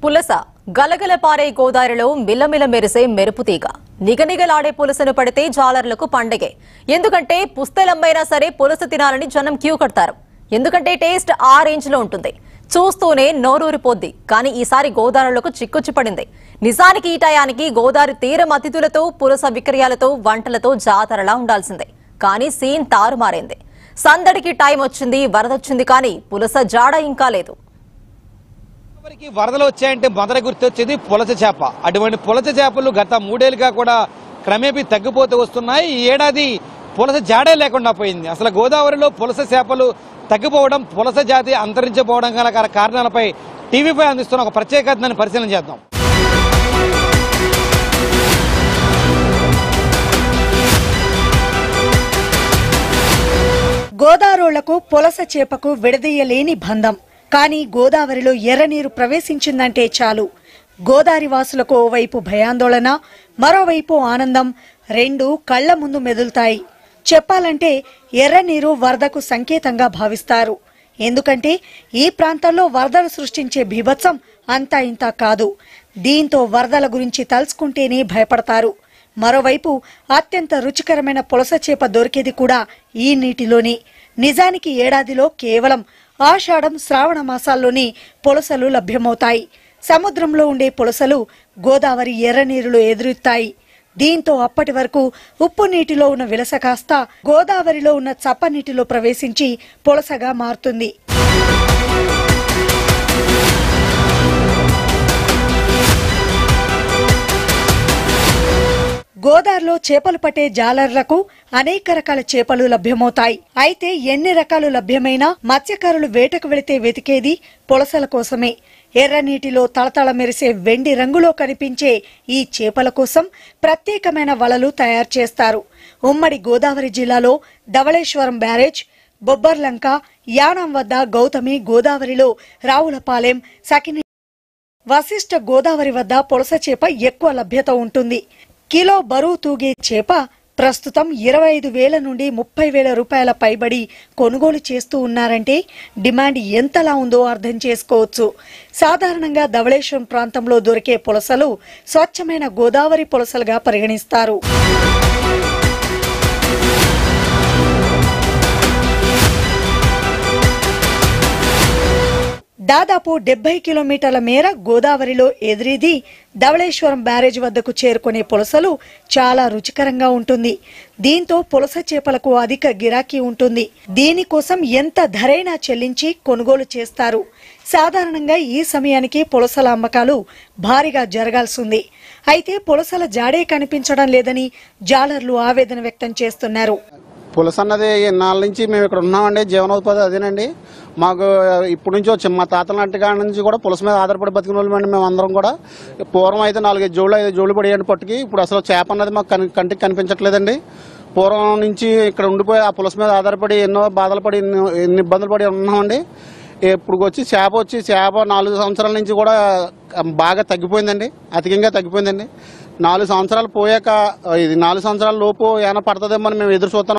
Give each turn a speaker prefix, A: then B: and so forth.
A: పులస గలగల పారే గోదావరిలో మిలమిల మెరిసే మెరుపు తీగ నిగనిగలాడే పులసను పడితే జాలర్లకు పండగే ఎందుకంటే పుస్తెలమ్మైనా సరే పులస తినాలని జనం క్యూ కడతారు ఎందుకంటే టేస్ట్ ఆ రేంజ్ లో ఉంటుంది చూస్తూనే నోరూరిపోద్ది కానీ ఈసారి గోదావరిలకు చిక్కుచ్చు పడింది నిజానికి ఈ టయానికి గోదావరి తీరం అతిథులతో పులస విక్రయాలతో వంటలతో జాతరలా ఉండాల్సిందే కానీ సీన్ తారుమారైంది సందడికి టైం వచ్చింది వరదొచ్చింది కానీ పులస జాడ ఇంకా లేదు
B: గోదావరికి వరదలు వచ్చాయంటే మొదట గుర్తొచ్చేది పులస చేప అటువంటి పులస చేపలు గత మూడేళ్లుగా కూడా క్రమేపీ తగ్గిపోతూ వస్తున్నాయి ఈ ఏడాది పులస జాడే లేకుండా పోయింది అసలు గోదావరిలో పులస చేపలు తగ్గిపోవడం పులస జాతి అంతరించిపోవడం గల గల కారణాలపై టీవీపై అందిస్తున్న ఒక ప్రత్యేకతను పరిశీలన చేద్దాం
C: గోదావరులకు పులస చేపకు విడదీయలేని బంధం కానీ గోదావరిలో ఎర్రనీరు ప్రవేశించిందంటే చాలు గోదావరి వాసులకు ఓవైపు భయాందోళన మరోవైపు ఆనందం రెండు కళ్ల ముందు మెదులుతాయి చెప్పాలంటే ఎర్రనీరు వరదకు సంకేతంగా భావిస్తారు ఎందుకంటే ఈ ప్రాంతంలో వరదలు సృష్టించే బీభత్సం అంతా ఇంత కాదు దీంతో వరదల గురించి తలుచుకుంటేనే భయపడతారు మరోవైపు అత్యంత రుచికరమైన పులస చేప దొరికేది కూడా ఈ నీటిలోనే నిజానికి ఏడాదిలో కేవలం ఆషాఢం శ్రావణ మాసాల్లోనే పులసలు లభ్యమవుతాయి సముద్రంలో ఉండే పులసలు గోదావరి ఎర్రనీరులో ఎదురుతాయి దీంతో అప్పటి వరకు ఉప్పు నీటిలో ఉన్న విలస కాస్త గోదావరిలో ఉన్న చప్ప నీటిలో ప్రవేశించి పులసగా మారుతుంది గోదావరిలో చేపలు పట్టే జాలర్లకు అనేక రకాల చేపలు లభ్యమవుతాయి అయితే ఎన్ని రకాలు లభ్యమైనా మత్స్యకారులు వేటకు వెళితే వెతికేది పులసల కోసమే ఎర్ర నీటిలో తళతళ మెరిసే వెండి రంగులో కనిపించే ఈ చేపల కోసం ప్రత్యేకమైన వలలు తయారు చేస్తారు ఉమ్మడి గోదావరి జిల్లాలో ధవళేశ్వరం బ్యారేజ్ బొబ్బర్లంక యానం వద్ద గౌతమి గోదావరిలో రావులపాలెం సకిని వశిష్ఠ గోదావరి వద్ద పులస చేప ఎక్కువ లభ్యత ఉంటుంది కిలో బరువు తూగే చేప ప్రస్తుతం ఇరవై ఐదు వేల నుండి ముప్పై వేల రూపాయల పైబడి కొనుగోలు చేస్తూ ఉన్నారంటే డిమాండ్ ఎంతలా ఉందో అర్థం చేసుకోవచ్చు సాధారణంగా ధవళేశ్వరం ప్రాంతంలో దొరికే పులసలు స్వచ్ఛమైన గోదావరి పులసలుగా పరిగణిస్తారు దాదాపు డెబ్బై కిలోమీటర్ల మేర గోదావరిలో ఎదిరిది ధవళేశ్వరం బ్యారేజ్ వద్దకు చేరుకునే పులసలు చాలా రుచికరంగా ఉంటుంది దీంతో పులస చేపలకు అధిక గిరాకీ ఉంటుంది దీనికోసం ఎంత ధరైనా చెల్లించి కొనుగోలు చేస్తారు సాధారణంగా ఈ సమయానికి పులసల అమ్మకాలు భారీగా జరగాల్సింది అయితే పులసల జాడే కనిపించడం లేదని జాలర్లు ఆవేదన వ్యక్తం చేస్తున్నారు
D: పులస అన్నది నాలుగు నుంచి మేము ఇక్కడ ఉన్నామండి జీవనోపాధి అదేనండి మాకు ఇప్పటి నుంచి వచ్చి మా తాతల నాటి కాడ నుంచి కూడా పులస మీద ఆధారపడి బతికిన వాళ్ళమండి మేము అందరం కూడా పూర్వం అయితే నాలుగైదు జోళ్ళు ఐదు జోళ్ళు పడేయండి పట్టుకి ఇప్పుడు అసలు చేప అన్నది మాకు కని- కంటికి కనిపించట్లేదండి పూర్వం నుంచి ఇక్కడ ఉండిపోయి ఆ పులస మీద ఆధారపడి ఎన్నో బాధలు పడి ఎన్నో ఎన్ని ఇబ్బందులు పడి ఉన్నామండి ఇప్పుడు వచ్చి చేప వచ్చి చేప నాలుగు సంవత్సరాల నుంచి కూడా బాగా తగ్గిపోయిందండి అధికంగా తగ్గిపోయిందండి నాలుగు సంవత్సరాలు పోయాక ఇది నాలుగు సంవత్సరాల లోపు ఏమైనా పడుతుందేమో అని మేము ఎదురు చూస్తున్నాం